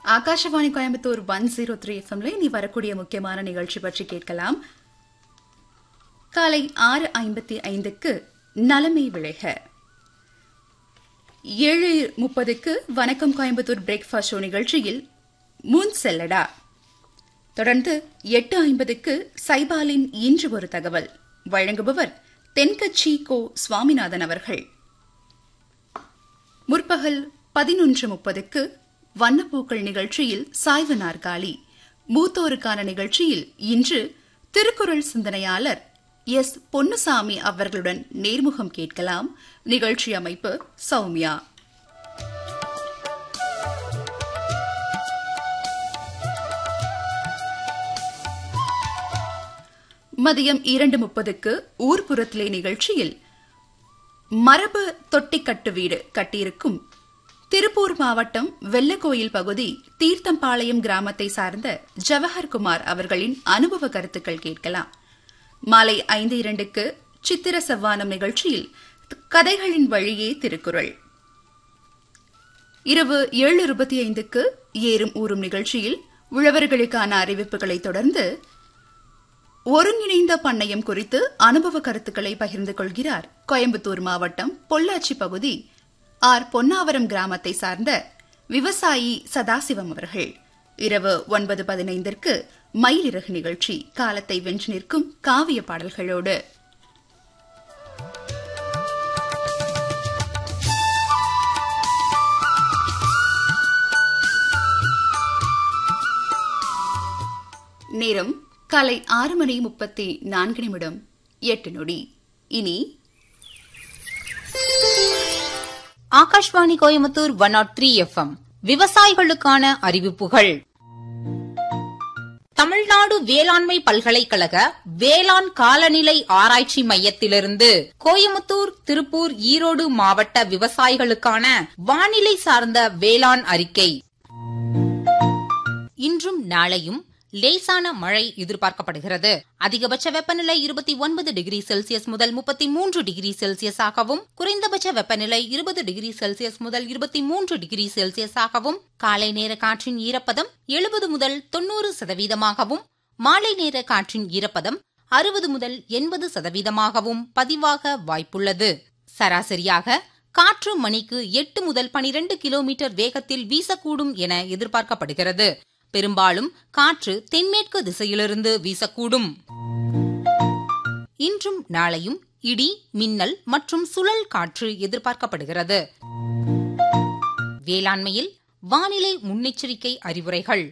Akashvani Coimbatore one zero three எஃப்எம்ல இனி வரக்கூடிய முக்கியமான நிகழ்ச்சி பற்றி கேட்கலாம் காலை ஆறு ஐம்பத்தி ஐந்துக்கு நலமை விளைக ஏழு முப்பதுக்கு வணக்கம் கோயம்புத்தூர் பிரேக்ஃபாஸ்ட் ஷோ நிகழ்ச்சியில் முன் செல்லடா தொடர்ந்து எட்டு ஐம்பதுக்கு சைபாலின் இன்று ஒரு தகவல் வழங்குபவர் தென்கட்சி கோ சுவாமிநாதன் அவர்கள் முற்பகல் பதினொன்று முப்பதுக்கு வண்ணப்பூக்கள் நிகழ்ச்சியில் சாய்வு நாற்காலி மூத்தோருக்கான நிகழ்ச்சியில் இன்று திருக்குறள் சிந்தனையாளர் எஸ் பொன்னுசாமி அவர்களுடன் நேர்முகம் கேட்கலாம் நிகழ்ச்சி அமைப்பு சௌமியா மதியம் இரண்டு முப்பதுக்கு ஊர்புறத்திலே நிகழ்ச்சியில் மரபு தொட்டிக்கட்டு வீடு கட்டியிருக்கும் திருப்பூர் மாவட்டம் வெள்ளக்கோயில் பகுதி தீர்த்தம்பாளையம் கிராமத்தை சார்ந்த ஜவஹர்குமார் அவர்களின் அனுபவ கருத்துக்கள் கேட்கலாம் மாலை ஐந்து இரண்டுக்கு சித்திர செவ்வானம் நிகழ்ச்சியில் கதைகளின் வழியே திருக்குறள் இரவு ஏழு இருபத்தி ஐந்துக்கு ஏறும் ஊறும் நிகழ்ச்சியில் உழவர்களுக்கான அறிவிப்புகளை தொடர்ந்து ஒருங்கிணைந்த பண்ணையம் குறித்து அனுபவ கருத்துக்களை பகிர்ந்து கொள்கிறார் கோயம்புத்தூர் மாவட்டம் பொள்ளாச்சி பகுதி ஆர் பொன்னாவரம் கிராமத்தை சார்ந்த விவசாயி சதாசிவம் அவர்கள் இரவு ஒன்பது பதினைந்திற்கு மயிலிறகு நிகழ்ச்சி காலத்தை வென்று நிற்கும் காவிய பாடல்களோடு நேரம் காலை ஆறு மணி முப்பத்தி நான்கு நிமிடம் எட்டு நொடி இனி Akashvani Coimbatore one nought three எஃப்எம் விவசாயிகளுக்கான அறிவிப்புகள் தமிழ்நாடு வேளாண்மை பல்கலைக்கழக வேளாண் காலநிலை ஆராய்ச்சி மையத்திலிருந்து கோயமுத்தூர் திருப்பூர் ஈரோடு மாவட்ட விவசாயிகளுக்கான வானிலை சார்ந்த வேளாண் அறிக்கை இன்றும் நாளையும் லேசான மழை எதிர்பார்க்கப்படுகிறது அதிகபட்ச வெப்பநிலை இருபத்தி ஒன்பது டிகிரி செல்சியஸ் முதல் முப்பத்தி மூன்று டிகிரி செல்சியஸாகவும் குறைந்தபட்ச வெப்பநிலை இருபது டிகிரி செல்சியஸ் முதல் இருபத்தி மூன்று டிகிரி செல்சியஸாகவும் காலை நேர காற்றின் ஈரப்பதம் எழுபது முதல் தொன்னூறு சதவீதமாகவும் மாலை நேர காற்றின் ஈரப்பதம் அறுபது முதல் எண்பது சதவீதமாகவும் பதிவாக வாய்ப்புள்ளது சராசரியாக காற்று மணிக்கு எட்டு முதல் பனிரெண்டு கிலோமீட்டர் வேகத்தில் வீசக்கூடும் என எதிர்பார்க்கப்படுகிறது பெரும்பாலும் காற்று தென்மேற்கு திசையிலிருந்து வீசக்கூடும் இன்றும் நாளையும் இடி மின்னல் மற்றும் சுழல் காற்று எதிர்பார்க்கப்படுகிறது வேளாண்மையில் வானிலை முன்னெச்சரிக்கை அறிவுரைகள்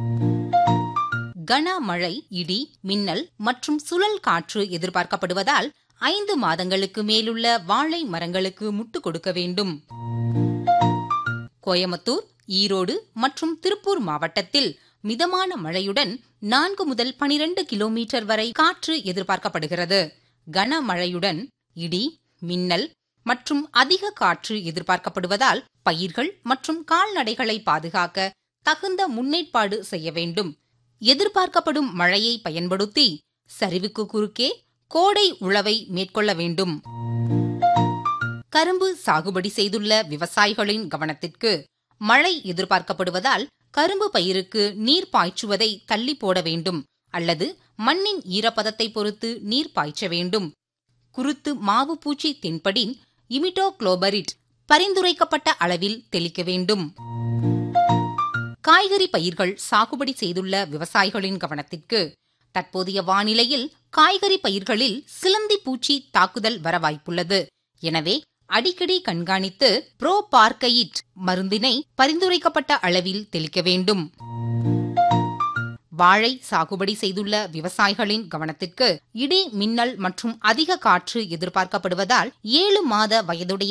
கனமழை இடி மின்னல் மற்றும் சுழல் காற்று எதிர்பார்க்கப்படுவதால் ஐந்து மாதங்களுக்கு மேலுள்ள வாழை மரங்களுக்கு முட்டு கொடுக்க வேண்டும் கோயமுத்தூர் ஈரோடு மற்றும் திருப்பூர் மாவட்டத்தில் மிதமான மழையுடன் நான்கு முதல் பனிரெண்டு கிலோமீட்டர் வரை காற்று எதிர்பார்க்கப்படுகிறது கனமழையுடன் இடி மின்னல் மற்றும் அதிக காற்று எதிர்பார்க்கப்படுவதால் பயிர்கள் மற்றும் கால்நடைகளை பாதுகாக்க தகுந்த முன்னேற்பாடு செய்ய வேண்டும் எதிர்பார்க்கப்படும் மழையை பயன்படுத்தி சரிவுக்கு குறுக்கே கோடை உழவை மேற்கொள்ள வேண்டும் கரும்பு சாகுபடி செய்துள்ள விவசாயிகளின் கவனத்திற்கு மழை எதிர்பார்க்கப்படுவதால் கரும்பு பயிருக்கு நீர் பாய்ச்சுவதை தள்ளி போட வேண்டும் அல்லது மண்ணின் ஈரப்பதத்தை பொறுத்து நீர் பாய்ச்ச வேண்டும் குருத்து மாவு பூச்சி தென்படின் இமிட்டோக்ளோபரிட் பரிந்துரைக்கப்பட்ட அளவில் தெளிக்க வேண்டும் காய்கறி பயிர்கள் சாகுபடி செய்துள்ள விவசாயிகளின் கவனத்திற்கு தற்போதைய வானிலையில் காய்கறி பயிர்களில் சிலந்தி பூச்சி தாக்குதல் வர வாய்ப்புள்ளது எனவே அடிக்கடி கண்காணித்து ப்ரோ பார்க்கையிட் மருந்தினை பரிந்துரைக்கப்பட்ட அளவில் தெளிக்க வேண்டும் வாழை சாகுபடி செய்துள்ள விவசாயிகளின் கவனத்திற்கு இடி மின்னல் மற்றும் அதிக காற்று எதிர்பார்க்கப்படுவதால் ஏழு மாத வயதுடைய